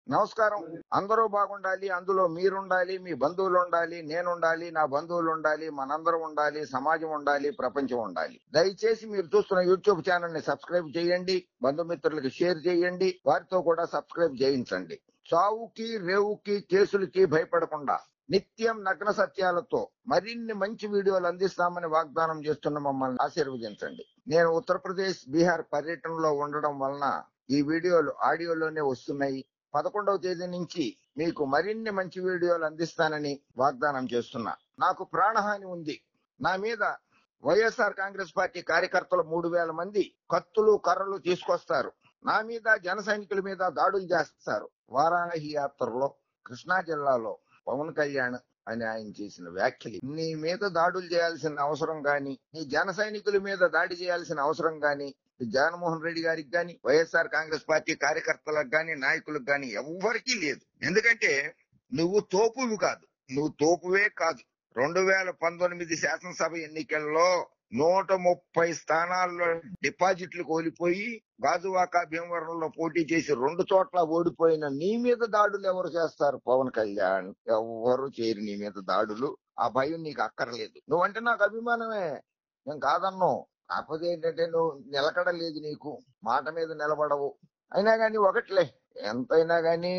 నమస్కారం అందరూ బాగుండాలి అందులో మీరుండాలి మీ బంధువులు ఉండాలి నేనుండాలి నా బంధువులు ఉండాలి మనందరం ఉండాలి సమాజం ఉండాలి ప్రపంచం ఉండాలి దయచేసి మీరు చూస్తున్న యూట్యూబ్ ఛానల్ ని సబ్స్క్రైబ్ చేయండి బంధుమిత్రులకు షేర్ చేయండి వారితో కూడా సబ్స్క్రైబ్ చేయించండి చావుకి రేవుకి కేసులకి భయపడకుండా నిత్యం నగ్న సత్యాలతో మరిన్ని మంచి వీడియోలు అందిస్తామని వాగ్దానం చేస్తున్న మమ్మల్ని ఆశీర్వదించండి నేను ఉత్తరప్రదేశ్ బీహార్ పర్యటనలో ఉండడం వలన ఈ వీడియోలు ఆడియోలోనే వస్తున్నాయి పదకొండవ తేదీ నుంచి మీకు మరిన్ని మంచి వీడియోలు అందిస్తానని వాగ్దానం చేస్తున్నా నాకు ప్రాణహాని ఉంది నా మీద వైఎస్ఆర్ కాంగ్రెస్ పార్టీ కార్యకర్తలు మూడు వేల మంది కత్తులు కర్రలు తీసుకొస్తారు నా మీద జన సైనికుల మీద దాడులు చేస్తారు వారాణసి యాత్రలో కృష్ణా జిల్లాలో పవన్ కళ్యాణ్ అని ఆయన చేసిన వ్యాఖ్యలు నీ మీద దాడులు చేయాల్సిన అవసరం గాని నీ జన సైనికుల మీద దాడి చేయాల్సిన అవసరం గాని జగన్మోహన్ రెడ్డి గారికి గాని వైఎస్ఆర్ కాంగ్రెస్ పార్టీ కార్యకర్తలకు గాని నాయకులకు గాని ఎవ్వరికీ లేదు ఎందుకంటే నువ్వు తోపువి కాదు నువ్వు తోపువే కాదు రెండు వేల పంతొమ్మిది శాసనసభ ఎన్నికల్లో నూట ముప్పై స్థానాల్లో డిపాజిట్లు కోల్పోయి గాజువాక భీమవరంలో పోటీ చేసి రెండు చోట్ల ఓడిపోయిన నీ మీద దాడులు ఎవరు చేస్తారు పవన్ కళ్యాణ్ ఎవరు చేయరు నీ మీద దాడులు ఆ భయం నీకు అక్కర్లేదు నువ్వంటే నాకు అభిమానమే నేను కాదన్ను కాకపోతే ఏంటంటే నువ్వు నిలకడ లేదు నీకు మాట మీద నిలబడవు అయినా గాని ఒకట్లే ఎంతైనా గాని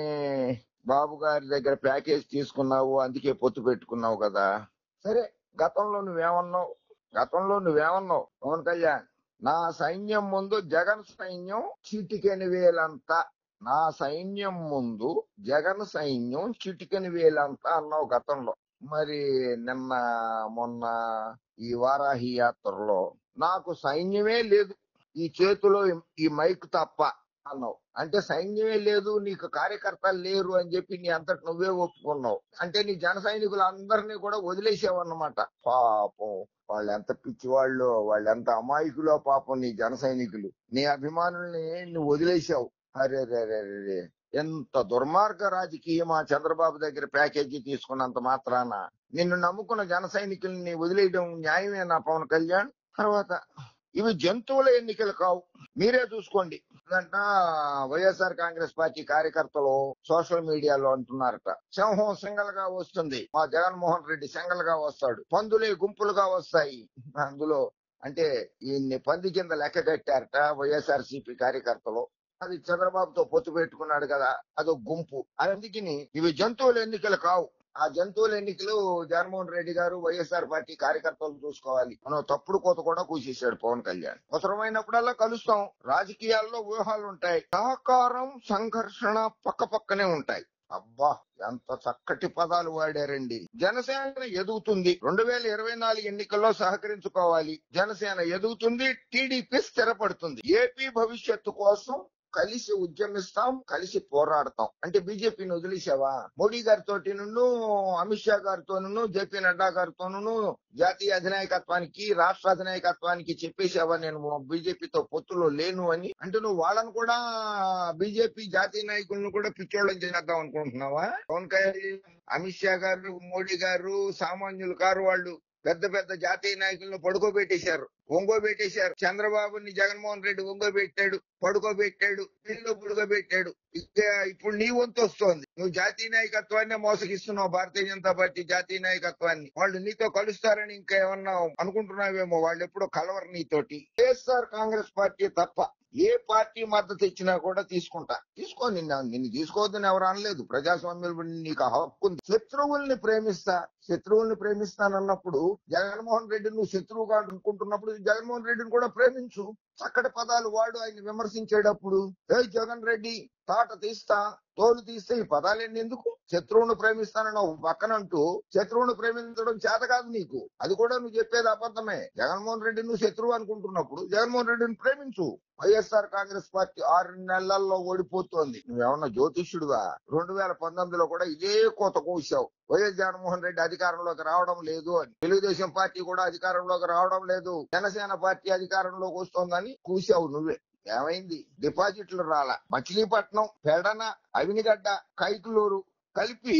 బాబు గారి దగ్గర ప్యాకేజ్ తీసుకున్నావు అందుకే పొత్తు పెట్టుకున్నావు కదా సరే గతంలో నువ్వేమన్నావు గతంలో నువ్వేమన్నావు పవన్ కళ్యాణ్ నా సైన్యం ముందు జగన్ సైన్యం చిటికెని వేలంత నా సైన్యం ముందు జగన్ సైన్యం చిటికెని వేలంత అన్నావు గతంలో మరి నిన్న మొన్న ఈ వారాహి యాత్రలో నాకు సైన్యమే లేదు ఈ చేతిలో ఈ మైక్ తప్ప అన్నావు అంటే సైన్యమే లేదు నీకు కార్యకర్తలు లేరు అని చెప్పి నీ అంతటి నువ్వే ఒప్పుకున్నావు అంటే నీ జన సైనికులు అందరినీ కూడా వదిలేసావు అన్నమాట పాపం వాళ్ళు ఎంత పిచ్చి వాళ్ళు వాళ్ళు ఎంత అమాయకులో పాపం నీ జన సైనికులు నీ అభిమానుల్ని నువ్వు వదిలేసావు అరే రే రే రే రే. ఎంత దుర్మార్గ రాజకీయమా చంద్రబాబు దగ్గర ప్యాకేజీ తీసుకున్నంత మాత్రాన నిన్ను నమ్ముకున్న జన సైనికుల్ని వదిలేయడం న్యాయమేనా పవన్ కళ్యాణ్ తర్వాత ఇవి జంతువుల ఎన్నికలు కావు మీరే చూసుకోండి ఇదంట వైఎస్ఆర్ కాంగ్రెస్ పార్టీ కార్యకర్తలు సోషల్ మీడియాలో అంటున్నారట సింహం సింగల్ గా వస్తుంది మా జగన్మోహన్ రెడ్డి సింగల్ గా వస్తాడు పందులే గుంపులుగా వస్తాయి అందులో అంటే ఈయన్ని పంది కింద లెక్క కట్టారట వైఎస్ఆర్ సిపి కార్యకర్తలు అది చంద్రబాబుతో పొత్తు పెట్టుకున్నాడు కదా అదో గుంపు అందుకని ఇవి జంతువుల ఎన్నికలు కావు ఆ జంతువుల ఎన్నికలు జగన్మోహన్ రెడ్డి గారు వైఎస్ఆర్ పార్టీ కార్యకర్తలు చూసుకోవాలి మనం తప్పుడు కోత కూడా కూసేశాడు పవన్ కళ్యాణ్ అవసరమైనప్పుడల్లా కలుస్తాం రాజకీయాల్లో వ్యూహాలు ఉంటాయి సహకారం సంఘర్షణ పక్క పక్కనే ఉంటాయి అబ్బా ఎంత చక్కటి పదాలు వాడారండి జనసేన ఎదుగుతుంది రెండు వేల ఇరవై నాలుగు ఎన్నికల్లో సహకరించుకోవాలి జనసేన ఎదుగుతుంది టీడీపీ స్థిరపడుతుంది ఏపీ భవిష్యత్తు కోసం కలిసి ఉద్యమిస్తాం కలిసి పోరాడతాం అంటే బీజేపీని వదిలేసావా మోడీ గారితో నుండు అమిత్ షా గారితోనూ జేపీ నడ్డా గారితోనూ జాతీయ అధినాయకత్వానికి రాష్ట్ర అధినాయకత్వానికి చెప్పేసావా నేను బీజేపీతో పొత్తులో లేను అని అంటే నువ్వు వాళ్ళని కూడా బీజేపీ జాతీయ నాయకులను కూడా పిచ్చోళ్ళని చేద్దాం అనుకుంటున్నావా పవన్ కళ్యాణ్ అమిత్ షా గారు మోడీ గారు సామాన్యులు కారు వాళ్ళు పెద్ద పెద్ద జాతీయ నాయకులను పడుకోబెట్టేశారు ఒంగోబెట్టేశారు చంద్రబాబుని జగన్మోహన్ రెడ్డి ఒంగోబెట్టాడు పడుకోబెట్టాడు ఇల్లు పడుకోబెట్టాడు ఇక ఇప్పుడు నీ వంతు వస్తోంది నువ్వు జాతీయ నాయకత్వాన్ని మోసగిస్తున్నావు భారతీయ జనతా పార్టీ జాతీయ నాయకత్వాన్ని వాళ్ళు నీతో కలుస్తారని ఇంకా ఏమన్నా అనుకుంటున్నావేమో వాళ్ళు ఎప్పుడో కలవరు నీతోటి వైఎస్ఆర్ కాంగ్రెస్ పార్టీ తప్ప ఏ పార్టీ మద్దతు ఇచ్చినా కూడా తీసుకుంటా తీసుకో నిన్న నిన్ను తీసుకోవద్దని ఎవరు అనలేదు ప్రజాస్వామ్యంలో నీకు ఆ హక్కు ఉంది శత్రువుల్ని ప్రేమిస్తా శత్రువుల్ని ప్రేమిస్తానన్నప్పుడు జగన్మోహన్ రెడ్డి నువ్వు శత్రువుగా అనుకుంటున్నప్పుడు జగన్మోహన్ రెడ్డిని కూడా ప్రేమించు చక్కటి పదాలు వాడు ఆయన విమర్శించేటప్పుడు ఏ జగన్ రెడ్డి తాట తీస్తా తోలు తీస్తే ఈ పదాలన్నీ ఎందుకు శత్రువును ప్రేమిస్తానని ఒక పక్కనంటూ శత్రువును ప్రేమించడం చేత కాదు నీకు అది కూడా నువ్వు చెప్పేది అబద్ధమే జగన్మోహన్ రెడ్డి నువ్వు శత్రువు అనుకుంటున్నప్పుడు జగన్మోహన్ రెడ్డిని ప్రేమించు వైఎస్ఆర్ కాంగ్రెస్ పార్టీ ఆరు నెలల్లో ఓడిపోతోంది నువ్వేమన్నా జ్యోతిష్యుడుగా రెండు వేల పంతొమ్మిదిలో కూడా ఇదే కోత కూసావు వైఎస్ జగన్మోహన్ రెడ్డి అధికారంలోకి రావడం లేదు అని తెలుగుదేశం పార్టీ కూడా అధికారంలోకి రావడం లేదు జనసేన పార్టీ అధికారంలోకి వస్తోందని కూసావు నువ్వే ఏమైంది డిపాజిట్లు రాల మచిలీపట్నం పెడన అవినిగడ్డ కైకులూరు కలిపి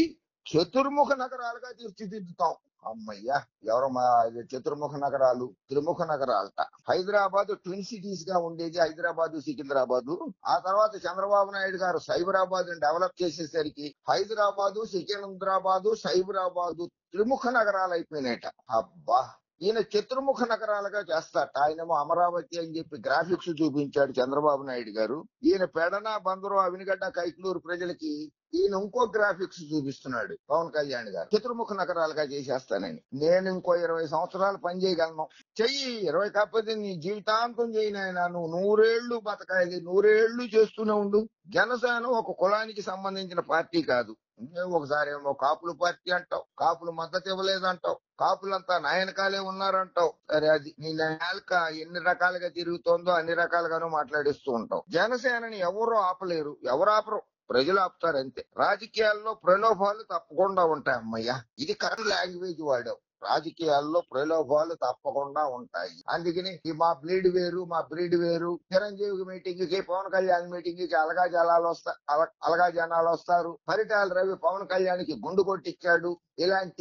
చతుర్ముఖ నగరాలుగా తీర్చిదిద్దుతాం అమ్మయ్యా ఎవరో మా ఇది చతుర్ముఖ నగరాలు త్రిముఖ నగరాలట హైదరాబాద్ ట్విన్ సిటీస్ గా ఉండేది హైదరాబాద్ సికింద్రాబాద్ ఆ తర్వాత చంద్రబాబు నాయుడు గారు సైబరాబాద్ డెవలప్ చేసేసరికి హైదరాబాదు సికింద్రాబాదు సైబరాబాదు త్రిముఖ నగరాలు అయిపోయినాయట అబ్బా ఈయన చతుర్ముఖ నగరాలుగా చేస్తాట ఆయనేమో అమరావతి అని చెప్పి గ్రాఫిక్స్ చూపించాడు చంద్రబాబు నాయుడు గారు ఈయన పెడన బందరు అవినిగడ్డ కైకలూరు ప్రజలకి ఈయన ఇంకో గ్రాఫిక్స్ చూపిస్తున్నాడు పవన్ కళ్యాణ్ గారు చతుర్ముఖ నగరాలుగా చేసేస్తానని నేను ఇంకో ఇరవై సంవత్సరాలు పని చేయగలను చెయ్యి ఇరవై కాకపోతే నీ జీవితాంతం చేయి నాయన నువ్వు నూరేళ్లు బతకాలి నూరేళ్లు చేస్తూనే ఉండు జనసేన ఒక కులానికి సంబంధించిన పార్టీ కాదు నువ్వు ఒకసారి ఏమో కాపుల పార్టీ అంటావు కాపులు మద్దతు ఇవ్వలేదంటావు కాపులంతా నాయనకాలే ఉన్నారంటావు సరే అది నీ నాయక ఎన్ని రకాలుగా తిరుగుతోందో అన్ని రకాలుగానూ మాట్లాడిస్తూ ఉంటావు జనసేనని ఎవరు ఆపలేరు ఎవరు ఆపరు ప్రజలు ఆపుతారు అంతే రాజకీయాల్లో ప్రలోభాలు తప్పకుండా ఉంటాయి అమ్మయ్య ఇది కరెక్ట్ లాంగ్వేజ్ వాడావు రాజకీయాల్లో ప్రలోభాలు తప్పకుండా ఉంటాయి అందుకని ఈ మా బ్లీడ్ వేరు మా బ్రీడ్ వేరు చిరంజీవి మీటింగ్ కి పవన్ కళ్యాణ్ మీటింగ్ కి అలగా జనాలు వస్తా అల- అలగా జనాలు వస్తారు పరిటాల రవి పవన్ కళ్యాణ్ కి గుండు కొట్టించాడు ఇలాంటి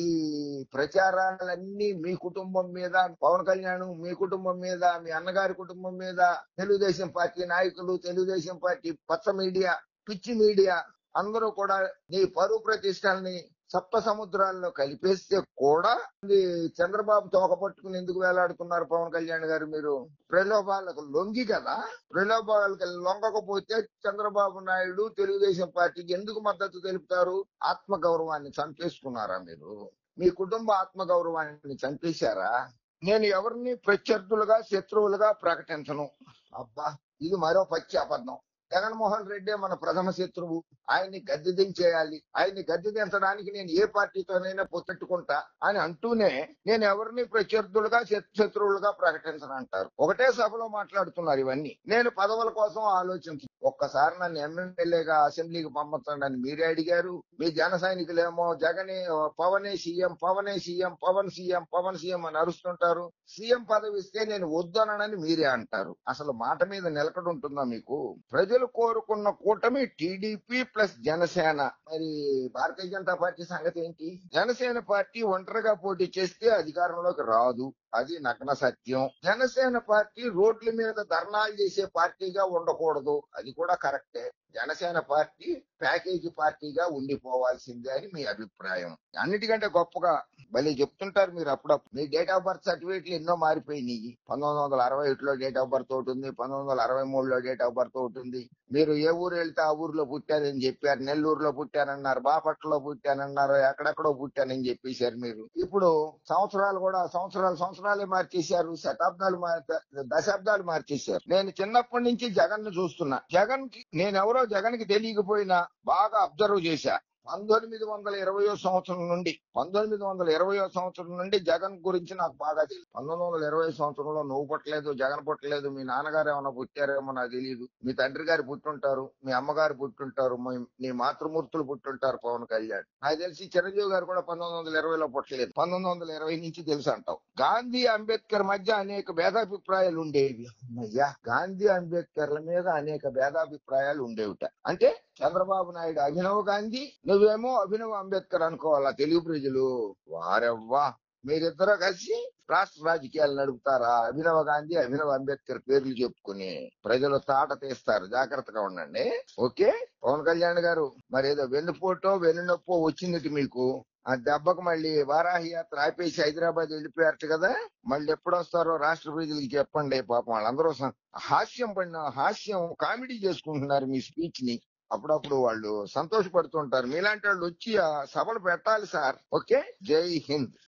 ప్రచారాలన్నీ మీ కుటుంబం మీద పవన్ కళ్యాణ్ మీ కుటుంబం మీద మీ అన్నగారి కుటుంబం మీద తెలుగుదేశం పార్టీ నాయకులు తెలుగుదేశం పార్టీ పచ్చ మీడియా పిచ్చి మీడియా అందరూ కూడా నీ పరువు ప్రతిష్టల్ని సప్త సముద్రాల్లో కలిపేస్తే కూడా ఇది చంద్రబాబు తోక పట్టుకుని ఎందుకు వేలాడుతున్నారు పవన్ కళ్యాణ్ గారు మీరు ప్రలోభాలకు లొంగి కదా ప్రలోభాలకు లొంగకపోతే చంద్రబాబు నాయుడు తెలుగుదేశం పార్టీకి ఎందుకు మద్దతు తెలుపుతారు ఆత్మగౌరవాన్ని చంపేసుకున్నారా మీరు మీ కుటుంబ ఆత్మగౌరవాన్ని చంపేశారా నేను ఎవరిని ప్రత్యర్థులుగా శత్రువులుగా ప్రకటించను అబ్బా ఇది మరో పచ్చి అబద్ధం జగన్మోహన్ రెడ్డి మన ప్రథమ శత్రువు ఆయన్ని గద్దె దించేయాలి ఆయన్ని గద్దె దించడానికి నేను ఏ పార్టీతోనైనా పొత్తెట్టుకుంటా అని అంటూనే నేను ఎవరిని ప్రత్యర్థులుగా శత్- శత్రువులుగా ప్రకటించను అంటారు ఒకటే సభలో మాట్లాడుతున్నారు ఇవన్నీ నేను పదవుల కోసం ఆలోచించు ఒక్కసారి నన్ను ఎమ్మెల్యేగా అసెంబ్లీకి పంపించండి అని మీరే అడిగారు మీ జన సైనికులేమో జగనే పవనే సీఎం పవనే CM Pawan CM Pawan CM అని అరుస్తుంటారు సీఎం పదవి ఇస్తే నేను వద్దనని మీరే అంటారు అసలు మాట మీద నిలకడ ఉంటుందా మీకు ప్రజలు కోరుకున్న కూటమి టీడీపీ ప్లస్ జనసేన మరి భారతీయ జనతా పార్టీ సంగతి ఏంటి జనసేన పార్టీ ఒంటరిగా పోటీ చేస్తే అధికారంలోకి రాదు అది నగ్న సత్యం జనసేన పార్టీ రోడ్ల మీద ధర్నాలు చేసే పార్టీగా ఉండకూడదు అది కూడా కరెక్టే జనసేన పార్టీ ప్యాకేజీ పార్టీగా ఉండిపోవాల్సిందే అని మీ అభిప్రాయం అన్నిటికంటే గొప్పగా భలే చెప్తుంటారు మీరు అప్పుడప్పుడు మీ డేట్ ఆఫ్ బర్త్ సర్టిఫికేట్లు ఎన్నో మారిపోయినాయి పంతొమ్మిది వందల అరవై ఒకటిలో డేట్ ఆఫ్ బర్త్ ఒకటి ఉంది పంతొమ్మిది వందల అరవై మూడులో డేట్ ఆఫ్ బర్త్ ఒకటి ఉంది మీరు ఏ ఊరు వెళ్తే ఆ ఊర్లో పుట్టారని చెప్పారు నెల్లూరులో పుట్టానన్నారు బాపట్లలో పుట్టానన్నారు ఎక్కడెక్కడో పుట్టానని చెప్పేశారు మీరు ఇప్పుడు సంవత్సరాలు కూడా సంవత్సరాలు సంవత్సరాలే మార్చేశారు శతాబ్దాలు మార్- దశాబ్దాలు మార్చేశారు నేను చిన్నప్పటి నుంచి జగన్ ను చూస్తున్నా జగన్ కి నేనెవరో జగన్ కి తెలియకపోయినా బాగా అబ్జర్వ్ చేశా పంతొమ్మిది వందల ఇరవయో సంవత్సరం నుండి పంతొమ్మిది వందల ఇరవయో సంవత్సరం నుండి జగన్ గురించి నాకు బాగా తెలియదు పంతొమ్మిది వందల ఇరవై సంవత్సరంలో నువ్వు పుట్టలేదు జగన్ పుట్టలేదు మీ నాన్నగారు ఏమైనా పుట్టారేమో నాకు తెలియదు మీ తండ్రి గారు పుట్టుంటారు మీ అమ్మగారు పుట్టుంటారు మీ- నీ మాతృమూర్తులు పుట్టుంటారు పవన్ కళ్యాణ్ నాకు తెలిసి చిరంజీవి గారు కూడా పంతొమ్మిది వందల ఇరవైలో పుట్టలేదు పంతొమ్మిది వందల ఇరవై నుంచి తెలుసు అంటావు గాంధీ అంబేద్కర్ మధ్య అనేక భేదాభిప్రాయాలు ఉండేవి అమ్మయ్యా గాంధీ అంబేద్కర్ల మీద అనేక భేదాభిప్రాయాలు ఉండేవిట అంటే చంద్రబాబు నాయుడు అభినవ్ గాంధీ నువ్వేమో అభినవ్ అంబేద్కర్ అనుకోవాలా తెలుగు ప్రజలు వారెవ్వా మీరిద్దరూ కలిసి రాష్ట్ర రాజకీయాలు నడుపుతారా అభినవ్ గాంధీ అభినవ్ అంబేద్కర్ పేర్లు చెప్పుకుని ప్రజలు తాట తీస్తారు జాగ్రత్తగా ఉండండి ఓకే పవన్ కళ్యాణ్ గారు మరి ఏదో వెన్నుపోటో వెన్నునొప్పో వచ్చింది మీకు ఆ దెబ్బకు మళ్ళీ వారాహి యాత్ర ఆపేసి హైదరాబాద్ వెళ్ళిపోయారట కదా మళ్ళీ ఎప్పుడు వస్తారో రాష్ట్ర ప్రజలకి చెప్పండి పాపం వాళ్ళందరూ స- హాస్యం పడిన హాస్యం కామెడీ చేసుకుంటున్నారు మీ స్పీచ్ ని అప్పుడప్పుడు వాళ్ళు సంతోషపడుతుంటారు మీలాంటి వాళ్ళు వచ్చి ఆ సభలు పెట్టాలి సార్ ఓకే జై హింద్